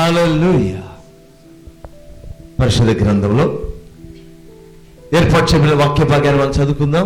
హల్లెలూయా పరిశుద్ధ గ్రంథంలో ఏర్పాటు చేయబడిన వాక్య భాగాన్ని మనం చదువుకుందాం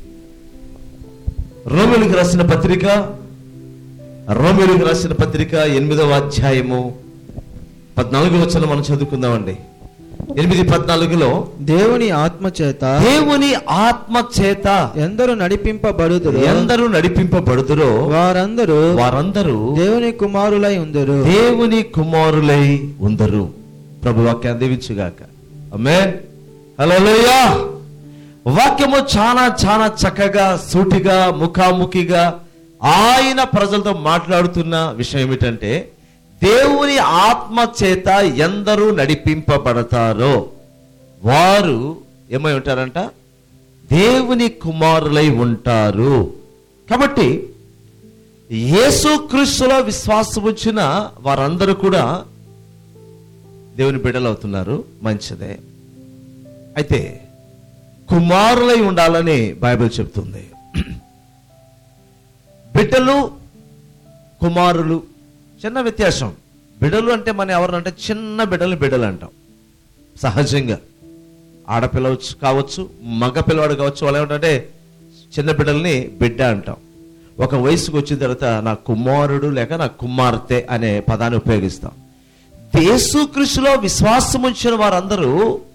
రోమిలకు రాసిన పత్రిక రోమిలకు రాసిన పత్రిక ఎనిమిదవ అధ్యాయము పద్నాలుగు వచ్చిన మనం చదువుకుందామండి ఎనిమిది పద్నాలుగులో దేవుని ఆత్మ చేత దేవుని ఆత్మ చేత ఎందరు నడిపింపబడుదురు ఎందరూ నడిపింపబడుతురో వారందరూ వారందరూ దేవుని కుమారులై ఉందరు దేవుని కుమారులై ఉందరు ప్రభు వాక్యాన్ని దీవించుగాక అమ్మే హలోయా వాక్యము చాలా చాలా చక్కగా సూటిగా ముఖాముఖిగా ఆయన ప్రజలతో మాట్లాడుతున్న విషయం ఏమిటంటే దేవుని ఆత్మ చేత ఎందరూ నడిపింపబడతారో వారు ఏమై ఉంటారంట దేవుని కుమారులై ఉంటారు కాబట్టి యేసుక్రీస్తులో విశ్వాసం వచ్చిన వారందరూ కూడా దేవుని బిడ్డలు అవుతున్నారు మంచిదే అయితే కుమారులై ఉండాలని బైబిల్ చెప్తుంది బిడ్డలు కుమారులు చిన్న వ్యత్యాసం బిడ్డలు అంటే మన ఎవరంటే చిన్న బిడ్డలు బిడ్డలు అంటాం సహజంగా ఆడపిల్ల వచ్చు- కావచ్చు మగ పిల్లవాడు కావచ్చు వాళ్ళు ఏమంటే చిన్న బిడ్డల్ని బిడ్డ అంటాం ఒక వయసుకు వచ్చిన తర్వాత నా కుమారుడు లేక నా కుమార్తె అనే పదాన్ని ఉపయోగిస్తాం యేసుక్రీస్తులో విశ్వాసం ఉంచిన వారందరూ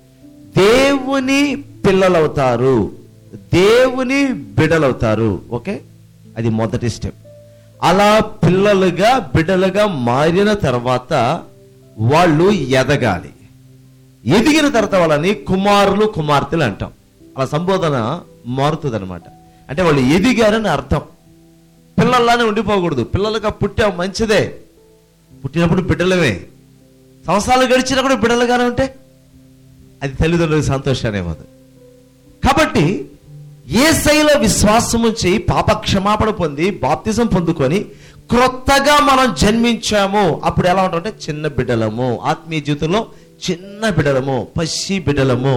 దేవుని పిల్లలవుతారు దేవుని బిడ్డలవుతారు ఓకే అది మొదటి స్టెప్ అలా పిల్లలుగా బిడ్డలుగా మారిన తర్వాత వాళ్ళు ఎదగాలి ఎదిగిన తర్వాత వాళ్ళని కుమారులు కుమార్తెలు అంటాం అలా సంబోధన మారుతుంది అనమాట అంటే వాళ్ళు ఎదిగారని అర్థం పిల్లల్లానే ఉండిపోకూడదు పిల్లలుగా పుట్టాం మంచిదే పుట్టినప్పుడు బిడ్డలమే సంవత్సరాలు గడిచినా కూడా బిడ్డలుగానే ఉంటే అది తల్లిదండ్రులకు సంతోషాన్ని ఇవ్వదు కాబట్టి ఏ శైల విశ్వాసం ఉంచి పాప క్షమాపణ పొంది బాప్తిజం పొందుకొని క్రొత్తగా మనం జన్మించాము అప్పుడు ఎలా ఉంటామంటే చిన్న బిడ్డలము ఆత్మీయ జీవితంలో చిన్న బిడ్డలము పసి బిడ్డలము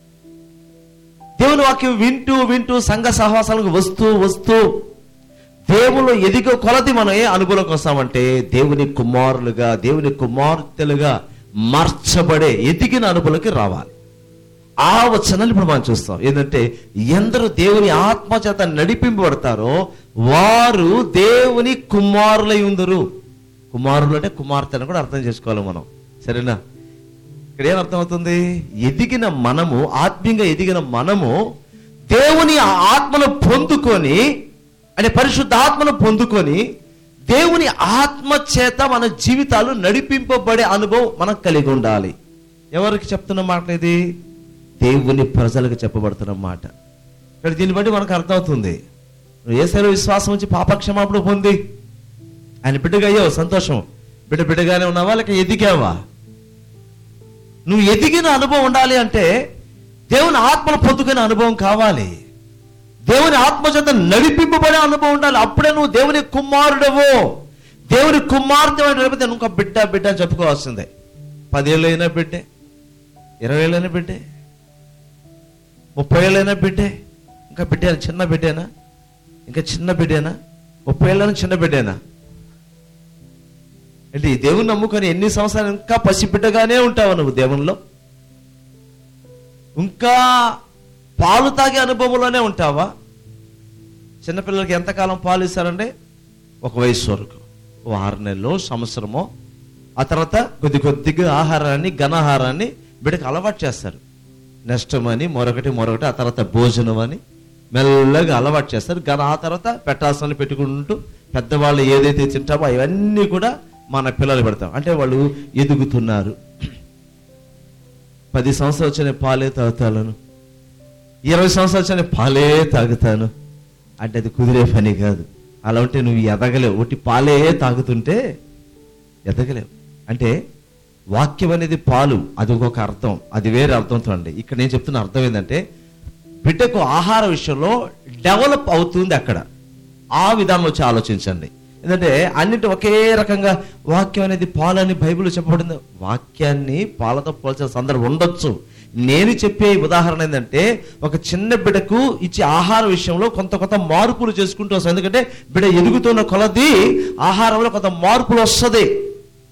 దేవుని వాక్యం వింటూ వింటూ సంఘ సహవాసాలకు వస్తూ వస్తూ దేవుళ్ళు ఎదిగే కొలది మనం ఏ అనుభవంలోకి వస్తామంటే దేవుని కుమారులుగా దేవుని కుమార్తెలుగా మార్చబడే ఎదిగిన అనుభవంలోకి రావాలి ఆ వచనాలు ఇప్పుడు మనం చూస్తాం ఏంటంటే ఎందరు దేవుని ఆత్మ చేత నడిపింపబడతారో వారు దేవుని కుమారులై ఉందరు కుమారులు అంటే కుమార్తె అని కూడా అర్థం చేసుకోవాలి మనం సరేనా ఇక్కడ ఏం అర్థమవుతుంది ఎదిగిన మనము ఆత్మీయంగా ఎదిగిన మనము దేవుని ఆ ఆత్మను పొందుకొని అంటే పరిశుద్ధ ఆత్మను పొందుకొని దేవుని ఆత్మ చేత మన జీవితాలు నడిపింపబడే అనుభవం మనకు కలిగి ఉండాలి ఎవరికి చెప్తున్న మాట ఇది దేవుని ప్రజలకు చెప్పబడుతున్న మాట ఇక్కడ దీన్ని బట్టి మనకు అర్థమవుతుంది నువ్వు ఏసైలో విశ్వాసం వచ్చి పాపక్షమాపణ పొంది ఆయన బిడ్డగా అయ్యావు సంతోషం బిడ్డ బిడ్డగానే ఉన్నావా లేక ఎదిగావా నువ్వు ఎదిగిన అనుభవం ఉండాలి అంటే దేవుని ఆత్మను పొందుకునే అనుభవం కావాలి దేవుని ఆత్మ చేత నడిపింపబడే అనుభవం ఉండాలి అప్పుడే నువ్వు దేవుని కుమారుడవు దేవుని కుమార్తె అంటే లేకపోతే నువ్వు ఒక బిడ్డ బిడ్డ అని చెప్పుకోవాల్సిందే పదేళ్ళు అయినా బిడ్డే ఇరవై ఏళ్ళైనా బిడ్డే ముప్పై ఏళ్ళైనా బిడ్డే ఇంకా బిడ్డే చిన్న బిడ్డేనా ఇంకా చిన్న బిడ్డేనా ముప్పై ఏళ్ళైనా చిన్న బిడ్డేనా అంటే ఈ దేవుని నమ్ముకొని ఎన్ని సంవత్సరాలు ఇంకా పసిబిడ్డగానే ఉంటావు నువ్వు దేవునిలో ఇంకా పాలు తాగే అనుభవంలోనే ఉంటావా చిన్నపిల్లలకి ఎంతకాలం పాలు ఇస్తారంటే ఒక వయసు వరకు ఓ ఆరు నెలలో సంవత్సరమో ఆ తర్వాత కొద్ది కొద్దిగా ఆహారాన్ని ఘనాహారాన్ని బిడ్డకి అలవాటు చేస్తారు నష్టమని మరొకటి మరొకటి ఆ తర్వాత భోజనం అని మెల్లగా అలవాటు చేస్తారు ఘన ఆ తర్వాత పెట్టాల్సిన పెట్టుకుంటూ పెద్దవాళ్ళు ఏదైతే తింటామో అవన్నీ కూడా మన పిల్లలు పెడతాం అంటే వాళ్ళు ఎదుగుతున్నారు పది సంవత్సరాలు వచ్చిన పాలే తాగుతాను ఇరవై సంవత్సరాలు వచ్చిన పాలే తాగుతాను అంటే అది కుదిరే పని కాదు అలా ఉంటే నువ్వు ఎదగలేవు ఒకటి పాలే తాగుతుంటే ఎదగలేవు అంటే వాక్యం అనేది పాలు అది ఒక అర్థం అది వేరే అర్థంతో అండి ఇక్కడ నేను చెప్తున్న అర్థం ఏంటంటే బిడ్డకు ఆహార విషయంలో డెవలప్ అవుతుంది అక్కడ ఆ విధానంలో వచ్చి ఆలోచించండి ఎందుకంటే అన్నిటి ఒకే రకంగా వాక్యం అనేది పాలు అని బైబిల్ చెప్పబడింది వాక్యాన్ని పాలతో పోల్చిన సందర్భం ఉండొచ్చు నేను చెప్పే ఉదాహరణ ఏంటంటే ఒక చిన్న బిడ్డకు ఇచ్చే ఆహార విషయంలో కొంత కొంత మార్పులు చేసుకుంటూ వస్తాం ఎందుకంటే బిడ్డ ఎదుగుతున్న కొలది ఆహారంలో కొంత మార్పులు వస్తుంది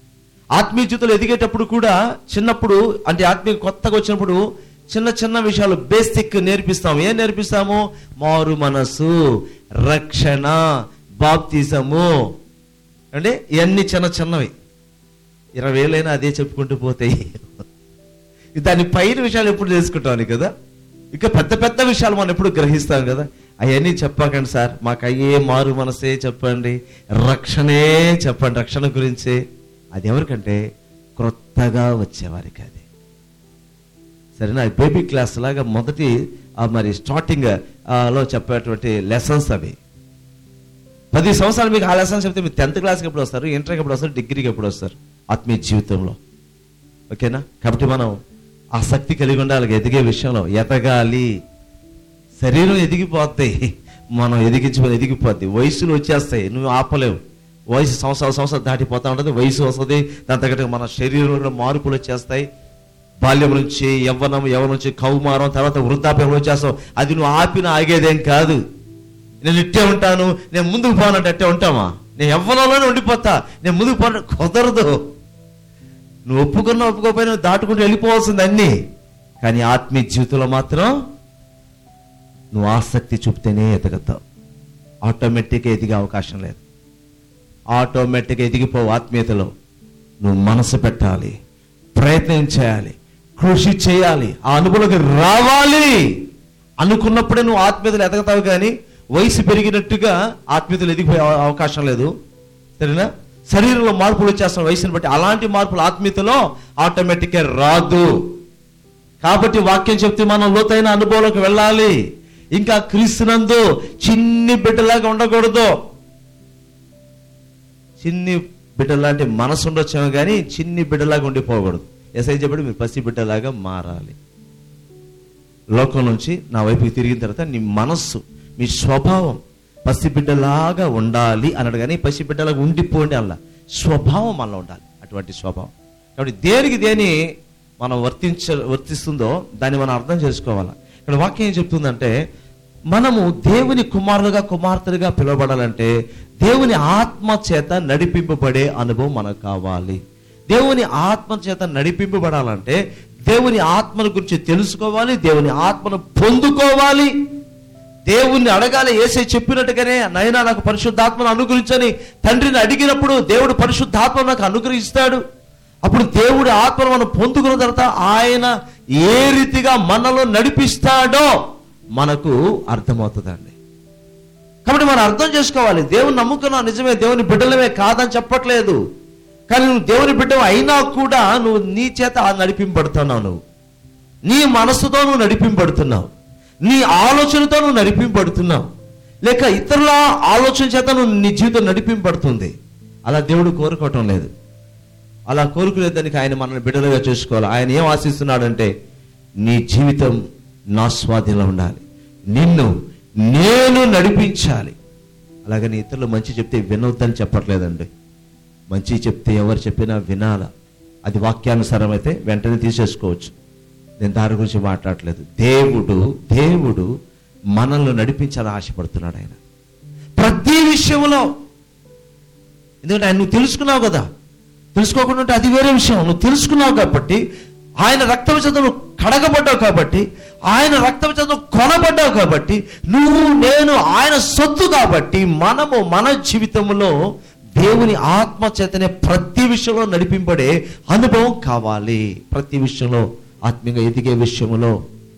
ఆత్మీయ జీవితంలో ఎదిగేటప్పుడు కూడా చిన్నప్పుడు అంటే ఆత్మీయ కొత్తగా వచ్చినప్పుడు చిన్న చిన్న విషయాలు బేసిక్ నేర్పిస్తాము ఏం నేర్పిస్తాము మారు మనసు రక్షణ బాప్తిజము అంటే ఇవన్నీ చిన్న చిన్నవి ఇరవై ఏళ్ళైనా అదే చెప్పుకుంటూ పోతాయి దాని పైన విషయాలు ఎప్పుడు తెలుసుకుంటామని కదా ఇక పెద్ద పెద్ద విషయాలు మనం ఎప్పుడు గ్రహిస్తాం కదా అవన్నీ చెప్పకండి సార్ మాకు అయ్యే మారు మనసే చెప్పండి రక్షణే చెప్పండి రక్షణ గురించి అది ఎవరికంటే క్రొత్తగా వచ్చేవారికి అది సరేనా బేబీ క్లాస్ లాగా మొదటి ఆ మరి స్టార్టింగ్ ఆ, లో చెప్పేటువంటి లెసన్స్ అవి పది సంవత్సరాలు మీకు ఆ లెసన్స్ చెప్తే మీరు టెన్త్ క్లాస్కి ఎప్పుడు వస్తారు ఇంటర్కి ఎప్పుడు వస్తారు డిగ్రీకి ఎప్పుడు వస్తారు ఆత్మీయ జీవితంలో ఓకేనా కాబట్టి మనం ఆసక్తి కలిగి ఉండాలి ఎదిగే విషయంలో ఎదగాలి శరీరం ఎదిగిపోద్ది మనం ఎదిగించుకొని ఎదిగిపోద్ది వయసులు వచ్చేస్తాయి నువ్వు ఆపలేవు వయసు సంవత్సరాలు సంవత్సరాలు దాటిపోతా ఉంటుంది వయసు వస్తుంది దాని తగ్గట్టు మన శరీరంలో మార్పులు వచ్చేస్తాయి బాల్యం నుంచి యవ్వనం యవ్వనం నుంచి కౌమారం తర్వాత వృద్ధాప్యం వచ్చేస్తావు అది నువ్వు ఆపిన ఆగేదేం కాదు నేను ఇట్టే ఉంటాను నేను ముందుకు పోనంటే అట్టే ఉంటామా నేను యవ్వనంలోనే ఉండిపోతా నేను ముందుకు పోన కుదరదు నువ్వు ఒప్పుకున్నా ఒప్పుకోకపోయినా నువ్వు దాటుకుంటూ వెళ్ళిపోవాల్సింది అన్ని కానీ ఆత్మీయ జీవితంలో మాత్రం నువ్వు ఆసక్తి చూపితేనే ఎదగతావు ఆటోమేటిక్గా ఎదిగే అవకాశం లేదు ఆటోమేటిక్గా ఎదిగిపోవు ఆత్మీయతలో నువ్వు మనసు పెట్టాలి ప్రయత్నం చేయాలి కృషి చేయాలి ఆ అనుభవంలోకి రావాలి అనుకున్నప్పుడే నువ్వు ఆత్మీయతలు ఎదగతావు కానీ వయసు పెరిగినట్టుగా ఆత్మీయతలు ఎదిగిపోయే అవ- అవకాశం లేదు సరేనా శరీరంలో మార్పులు వచ్చేస్తున్న వయసుని బట్టి అలాంటి మార్పులు ఆత్మీయతలో ఆటోమేటిక్గా రాదు కాబట్టి వాక్యం చెప్తే మనం లోతైన అనుభవంలోకి వెళ్ళాలి ఇంకా క్రీస్తునందు చిన్ని బిడ్డలాగా ఉండకూడదు చిన్ని బిడ్డలాంటి మనసు ఉండొచ్చేమో కానీ చిన్ని బిడ్డలాగా ఉండిపోకూడదు ఎస్ఐ చెప్పి మీరు పసి బిడ్డలాగా మారాలి లోకం నుంచి నా వైపుకి తిరిగిన తర్వాత నీ మనస్సు మీ స్వభావం పసిబిడ్డలాగా ఉండాలి అన్నాడు కానీ పసిబిడ్డలాగా ఉండిపోండి అలా స్వభావం అలా ఉండాలి అటువంటి స్వభావం కాబట్టి దేనికి దేని మనం వర్తించ వర్తిస్తుందో దాన్ని మనం అర్థం చేసుకోవాలి ఇక్కడ వాక్యం ఏం చెప్తుందంటే మనము దేవుని కుమారులుగా కుమార్తెలుగా పిలువబడాలంటే దేవుని ఆత్మ చేత నడిపింపబడే అనుభవం మనకు కావాలి దేవుని ఆత్మ చేత నడిపింపబడాలంటే దేవుని ఆత్మను గురించి తెలుసుకోవాలి దేవుని ఆత్మను పొందుకోవాలి దేవుణ్ణి అడగాలి ఏసై చెప్పినట్టుగానే నైనా నాకు పరిశుద్ధాత్మను అనుగ్రహించని తండ్రిని అడిగినప్పుడు దేవుడు పరిశుద్ధాత్మ నాకు అనుగ్రహిస్తాడు అప్పుడు దేవుడి ఆత్మను మనం పొందుకున్న తర్వాత ఆయన ఏ రీతిగా మనలో నడిపిస్తాడో మనకు అర్థమవుతుందండి కాబట్టి మనం అర్థం చేసుకోవాలి దేవుని నమ్ముకున్నావు నిజమే దేవుని బిడ్డలమే కాదని చెప్పట్లేదు కానీ నువ్వు దేవుని బిడ్డవు అయినా కూడా నువ్వు నీ చేత నడిపింపబడుతున్నావు నువ్వు నీ మనస్సుతో నువ్వు నడిపింపబడుతున్నావు నీ ఆలోచనతో నువ్వు నడిపింపబడుతున్నావు లేక ఇతరుల ఆలోచన చేత నువ్వు నీ జీవితం నడిపింపబడుతుంది అలా దేవుడు కోరుకోవటం లేదు అలా కోరుకునే దానికి ఆయన మనల్ని బిడ్డలుగా చేసుకోవాలి ఆయన ఏం ఆశిస్తున్నాడంటే నీ జీవితం నా స్వాధీనంలో ఉండాలి నిన్ను నేను నడిపించాలి అలాగని ఇతరులు మంచి చెప్తే వినొద్దని చెప్పట్లేదండి మంచి చెప్తే ఎవరు చెప్పినా వినాల అది వాక్యానుసారం అయితే వెంటనే తీసేసుకోవచ్చు నేను దాని గురించి మాట్లాడట్లేదు దేవుడు దేవుడు మనల్ని నడిపించాలని ఆశపడుతున్నాడు ఆయన ప్రతి విషయంలో ఎందుకంటే ఆయన నువ్వు తెలుసుకున్నావు కదా తెలుసుకోకుండా ఉంటే అది వేరే విషయం నువ్వు తెలుసుకున్నావు కాబట్టి ఆయన రక్తం చేత నువ్వు కడగబడ్డావు కాబట్టి ఆయన రక్తం చేత నువ్వు కొనబడ్డావు కాబట్టి నువ్వు నేను ఆయన సొత్తు కాబట్టి మనము మన జీవితంలో దేవుని ఆత్మ చేతనే ప్రతి విషయంలో నడిపింపడే అనుభవం కావాలి ప్రతి విషయంలో ఆత్మీయంగా ఎదిగే విషయంలో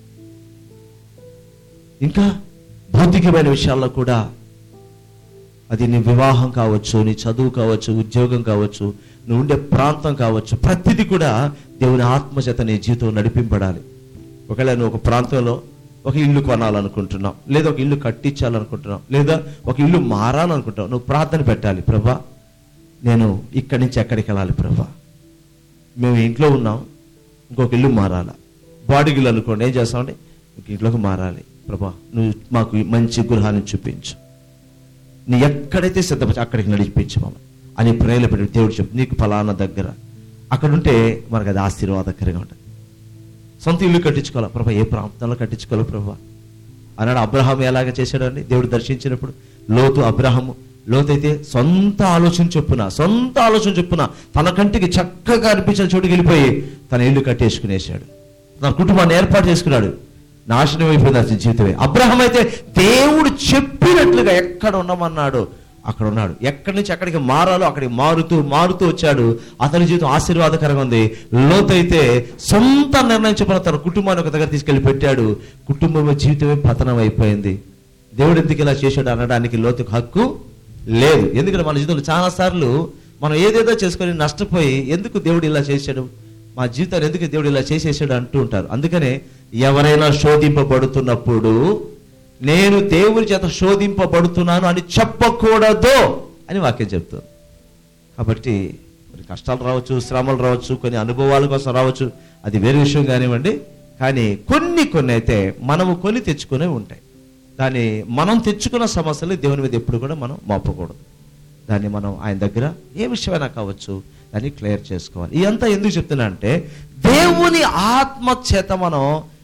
ఇంకా భౌతికమైన విషయాల్లో కూడా అది నీ వివాహం కావచ్చు నీ చదువు కావచ్చు ఉద్యోగం కావచ్చు నువ్వు ఉండే ప్రాంతం కావచ్చు ప్రతిదీ కూడా దేవుని ఆత్మ చేత నీ జీవితం నడిపింపడాలి ఒకవేళ నువ్వు ఒక ప్రాంతంలో ఒక ఇల్లు కొనాలనుకుంటున్నావు లేదా ఒక ఇల్లు కట్టించాలనుకుంటున్నావు లేదా ఒక ఇల్లు మారాలనుకుంటున్నావు నువ్వు ప్రార్థన పెట్టాలి ప్రభా నేను ఇక్కడి నుంచి ఎక్కడికి వెళ్ళాలి ప్రభా మేము ఇంట్లో ఉన్నాం ఇంకొక ఇల్లు మారాలా బాడీ ఇల్లు అనుకోండి ఏం చేస్తామంటే ఒక ఇంట్లోకి మారాలి ప్రభా నువ్వు మాకు మంచి గృహాన్ని చూపించు నీ ఎక్కడైతే సిద్ధపరిచి అక్కడికి నడిపించు మమ్మల్ని అని ప్రేయలు పెట్టి దేవుడు చెప్పు నీకు ఫలానా దగ్గర అక్కడ ఉంటే మనకు అది ఆశీర్వాదకరంగా ఉంటుంది సొంత ఇల్లు కట్టించుకోవాలి ప్రభా ఏ ప్రాంతంలో కట్టించుకోవాలి ప్రభా అన్నాడు అబ్రహాం ఎలాగ చేశాడండి దేవుడు దర్శించినప్పుడు లోతు అబ్రహము లోతైతే సొంత ఆలోచన చొప్పున సొంత ఆలోచన చొప్పున తన కంటికి చక్కగా అనిపించిన చోటుకి వెళ్ళిపోయి తన ఇల్లు కట్టేసుకునేసాడు తన కుటుంబాన్ని ఏర్పాటు చేసుకున్నాడు నాశనం అయిపోయింది అతని జీవితమే అబ్రహం అయితే దేవుడు చెప్పినట్లుగా ఎక్కడ ఉండమన్నాడు అక్కడ ఉన్నాడు ఎక్కడి నుంచి ఎక్కడికి మారాలో అక్కడికి మారుతూ మారుతూ వచ్చాడు అతని జీవితం ఆశీర్వాదకరంగా ఉంది లోతైతే సొంత నిర్ణయం చెప్పిన తన కుటుంబాన్ని ఒక దగ్గర తీసుకెళ్లి పెట్టాడు కుటుంబం జీవితమే పతనం అయిపోయింది దేవుడు ఎందుకు ఇలా చేశాడు అనడానికి లోతుకు హక్కు లేదు ఎందుకంటే మన జీవితంలో చాలా సార్లు మనం ఏదేదో చేసుకొని నష్టపోయి ఎందుకు దేవుడు ఇలా చేశాడు మా జీవితాన్ని ఎందుకు దేవుడు ఇలా చేసేసాడు అంటూ ఉంటారు అందుకనే ఎవరైనా శోధింపబడుతున్నప్పుడు నేను దేవుని చేత శోధింపబడుతున్నాను అని చెప్పకూడదు అని వాక్యం చెప్తుంది కాబట్టి మరి కష్టాలు రావచ్చు శ్రమలు రావచ్చు కొన్ని అనుభవాల కోసం రావచ్చు అది వేరే విషయం కానివ్వండి కానీ కొన్ని కొన్ని అయితే మనము కొని తెచ్చుకునే ఉంటాయి దాన్ని మనం తెచ్చుకున్న సమస్యలు దేవుని మీద ఎప్పుడు కూడా మనం మోపకూడదు దాన్ని మనం ఆయన దగ్గర ఏ విషయమైనా కావచ్చు దాన్ని క్లియర్ చేసుకోవాలి ఇదంతా ఎందుకు చెప్తున్నా అంటే దేవుని ఆత్మ చేత మనం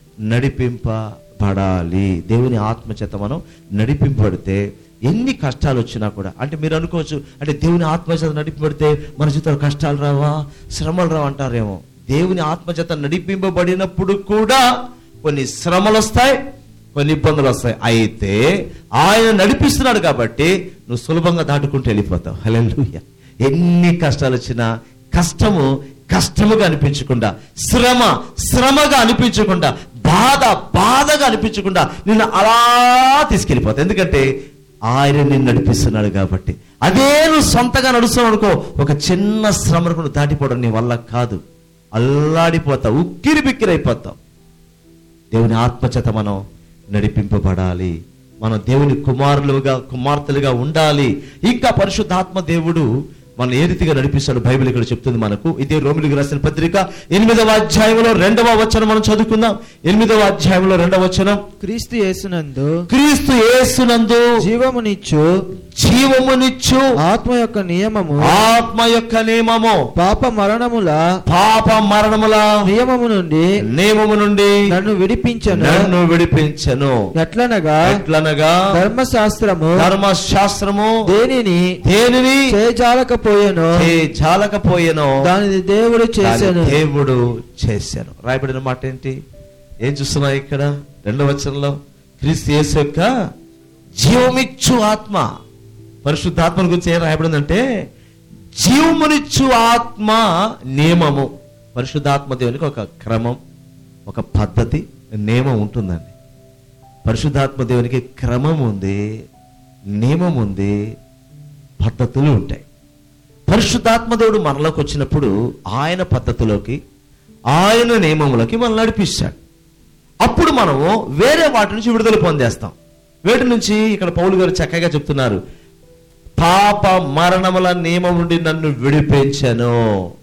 నడిపింపబడాలి దేవుని ఆత్మ చేత మనం నడిపింపబడితే ఎన్ని కష్టాలు వచ్చినా కూడా అంటే మీరు అనుకోవచ్చు అంటే దేవుని ఆత్మ చేత నడిపింపబడితే మన జీవితంలో కష్టాలు రావా శ్రమలు రావా అంటారేమో దేవుని ఆత్మ చేత నడిపింపబడినప్పుడు కూడా కొన్ని శ్రమలు వస్తాయి కొన్ని ఇబ్బందులు వస్తాయి అయితే ఆయన నడిపిస్తున్నాడు కాబట్టి నువ్వు సులభంగా దాటుకుంటూ వెళ్ళిపోతావు హల్లెలూయా ఎన్ని కష్టాలు వచ్చినా కష్టము కష్టముగా అనిపించకుండా శ్రమ శ్రమగా అనిపించకుండా బాధ బాధగా అనిపించకుండా నిన్ను అలా తీసుకెళ్ళిపోతావు ఎందుకంటే ఆయన నిన్ను నడిపిస్తున్నాడు కాబట్టి అదే నువ్వు సొంతగా నడుస్తున్నావు అనుకో ఒక చిన్న శ్రమను నువ్వు దాటిపోవడం నీ వల్ల కాదు అల్లాడిపోతావు ఉక్కిరి బిక్కిరైపోతావు దేవుని ఆత్మచేత మనం నడిపింపబడాలి మనం దేవుని కుమారులుగా కుమార్తెలుగా ఉండాలి ఇంకా పరిశుద్ధాత్మ దేవుడు మనం ఏ రీతిగా నడిపిస్తాడు బైబిల్ ఇక్కడ చెప్తుంది మనకు ఇదే రోమిలికి రాసిన పత్రిక ఎనిమిదవ అధ్యాయంలో రెండవ వచనం మనం చదువుకుందాం ఎనిమిదవ అధ్యాయంలో రెండవ వచనం క్రీస్తు యేసునందు క్రీస్తు యేసునందు జీవమునిచ్చు జీవమునిచ్చు ఆత్మ యొక్క నియమము ఆత్మ యొక్క నియమము పాప మరణముల పాప మరణముల నియమము నుండి నియమము నుండి నన్ను విడిపించను నన్ను విడిపించను ఎట్లనగా ఎట్లనగా ధర్మశాస్త్రము ధర్మశాస్త్రము దేనిని దేనిని చేయజాలకపోయాను చాలకపోయేనో దానిది దేవుడు చేశాను దాన్ని దేవుడు చేశాను రాయబడిన మాట ఏంటి ఏం చూస్తున్నావు ఇక్కడ రెండవ వచనంలో క్రీస్తు యేసు యొక్క జీవమిచ్చు ఆత్మ పరిశుద్ధాత్మ గురించి ఏం రాయబడిందంటే జీవమునిచ్చు ఆత్మ నియమము పరిశుద్ధాత్మ దేవునికి ఒక క్రమం ఒక పద్ధతి నియమం ఉంటుందండి పరిశుద్ధాత్మ దేవునికి క్రమం ఉంది నియమం ఉంది పద్ధతులు ఉంటాయి పరిశుద్ధాత్మ దేవుడు మనలోకి వచ్చినప్పుడు ఆయన పద్ధతిలోకి ఆయన నియమములకి మనం నడిపిస్తాడు అప్పుడు మనము వేరే వాటి నుంచి విడుదల పొందేస్తాం వేటి నుంచి ఇక్కడ పౌలు గారు చక్కగా చెప్తున్నారు పాప మరణముల నియమం నుండి నన్ను విడిపించను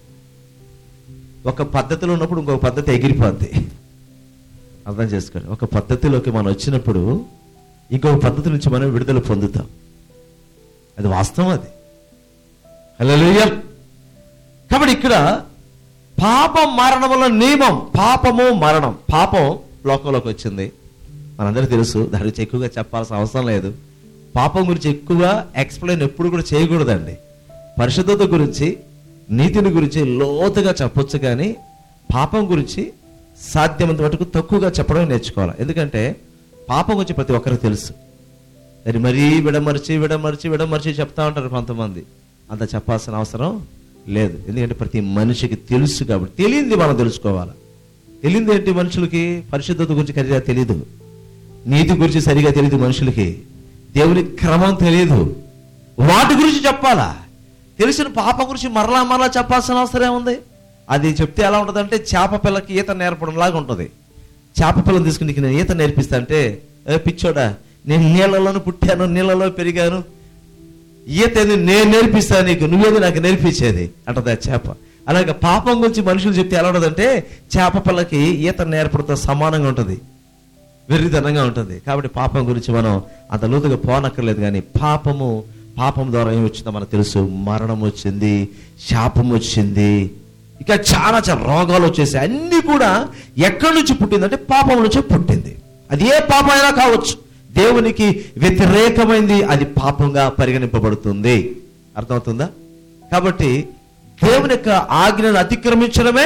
ఒక పద్ధతిలో ఉన్నప్పుడు ఇంకొక పద్ధతి ఎగిరిపోద్ది అర్థం చేసుకోండి ఒక పద్ధతిలోకి మనం వచ్చినప్పుడు ఇంకొక పద్ధతి నుంచి మనం విడుదల పొందుతాం అది వాస్తవం అది హల్లెలూయా కాబట్టి ఇక్కడ పాప మరణముల నియమం పాపము మరణం పాపం లోకంలోకి వచ్చింది మనందరికీ తెలుసు దాని గురించి ఎక్కువగా చెప్పాల్సిన అవసరం లేదు పాపం గురించి ఎక్కువ ఎక్స్ప్లెయిన్ ఎప్పుడు కూడా చేయకూడదండి పరిశుద్ధత గురించి నీతిని గురించి లోతుగా చెప్పొచ్చు కానీ పాపం గురించి సాధ్యమంత మటుకు తక్కువగా చెప్పడం నేర్చుకోవాలి ఎందుకంటే పాపం గురించి ప్రతి ఒక్కరికి తెలుసు దాన్ని మరీ విడమర్చి విడమర్చి విడమర్చి చెప్తా ఉంటారు కొంతమంది అంత చెప్పాల్సిన అవసరం లేదు ఎందుకంటే ప్రతి మనిషికి తెలుసు కాబట్టి తెలియంది మనం తెలుసుకోవాలి తెలియంది ఏంటి మనుషులకి పరిశుద్ధత గురించి సరిగా తెలియదు నీతి గురించి సరిగా తెలియదు మనుషులకి దేవుని క్రమం తెలియదు వాటి గురించి చెప్పాలా తెలిసిన పాప గురించి మరలా మరలా చెప్పాల్సిన అవసరం ఏముంది అది చెప్తే ఎలా ఉంటుందంటే చేప పిల్లకి ఈత నేర్పడం లాగా ఉంటుంది చేప పిల్లని తీసుకుని నీకు నేను ఈత నేర్పిస్తా అంటే "ఏ పిచ్చోడా నేను నీళ్ళలోనూ పుట్టాను నీళ్ళలో పెరిగాను ఈత ఏది నేను నేర్పిస్తాను నీకు నువ్వేది నాకు నేర్పించేది అంటది ఆ చేప అలాగే పాపం గురించి మనుషులు చెప్తే ఎలా ఉంటుందంటే చేప పిల్లకి ఈత నేర్పడంతో సమానంగా ఉంటుంది వెర్రితనంగా ఉంటుంది కాబట్టి పాపం గురించి మనం అంత లోతుగా పోనక్కర్లేదు కానీ పాపము పాపం ద్వారా ఏం వచ్చిందో మనకు తెలుసు మరణం వచ్చింది శాపం వచ్చింది ఇక చాలా చాలా రోగాలు వచ్చేసాయి అన్ని కూడా ఎక్కడి నుంచి పుట్టిందంటే పాపం నుంచి పుట్టింది అది ఏ పాపం అయినా కావచ్చు దేవునికి వ్యతిరేకమైంది అది పాపంగా పరిగణింపబడుతుంది అర్థమవుతుందా కాబట్టి దేవుని యొక్క ఆజ్ఞను అతిక్రమించడమే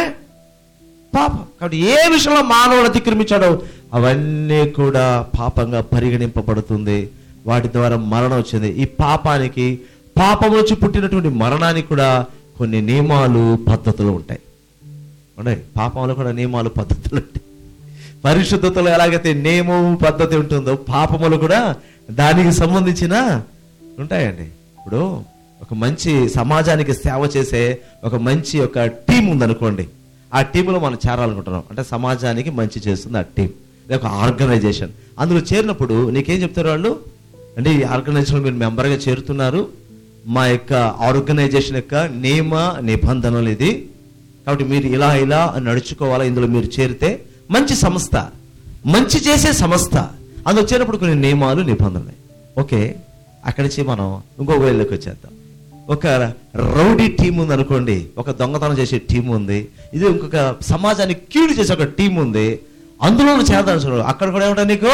పాపం కాబట్టి ఏ విషయంలో మానవుడు అతిక్రమించాడో అవన్నీ కూడా పాపంగా పరిగణింపబడుతుంది వాటి ద్వారా మరణం వచ్చింది ఈ పాపానికి పాపం వచ్చి పుట్టినటువంటి మరణానికి కూడా కొన్ని నియమాలు పద్ధతులు ఉంటాయి ఉన్నాయి పాపంలో కూడా నియమాలు పద్ధతులు ఉంటాయి పరిశుద్ధతలో ఎలాగైతే నియమం పద్ధతి ఉంటుందో పాపములు కూడా దానికి సంబంధించిన ఉంటాయండి ఇప్పుడు ఒక మంచి సమాజానికి సేవ చేసే ఒక మంచి ఒక టీం ఉందనుకోండి ఆ టీంలో మనం చేరాలనుకుంటున్నాం అంటే సమాజానికి మంచి చేస్తుంది ఆ టీం ఇది ఒక ఆర్గనైజేషన్ అందులో చేరినప్పుడు నీకేం చెప్తారు వాళ్ళు అంటే ఈ ఆర్గనైజేషన్ మీరు మెంబర్గా చేరుతున్నారు మా యొక్క ఆర్గనైజేషన్ యొక్క నియమ నిబంధనలు ఇది కాబట్టి మీరు ఇలా ఇలా నడుచుకోవాలా ఇందులో మీరు చేరితే మంచి సంస్థ మంచి చేసే సంస్థ అందులో చేరినప్పుడు కొన్ని నియమాలు నిబంధనలు ఓకే అక్కడి నుంచి మనం ఇంకొక వేళ్ళకి వచ్చేద్దాం ఒక రౌడీ టీం ఉంది అనుకోండి ఒక దొంగతనం చేసే టీం ఉంది ఇది ఇంకొక సమాజానికి కీడు చేసే ఒక టీం ఉంది అందులో చేద్దాం చూడు అక్కడ కూడా ఏమిటా నీకు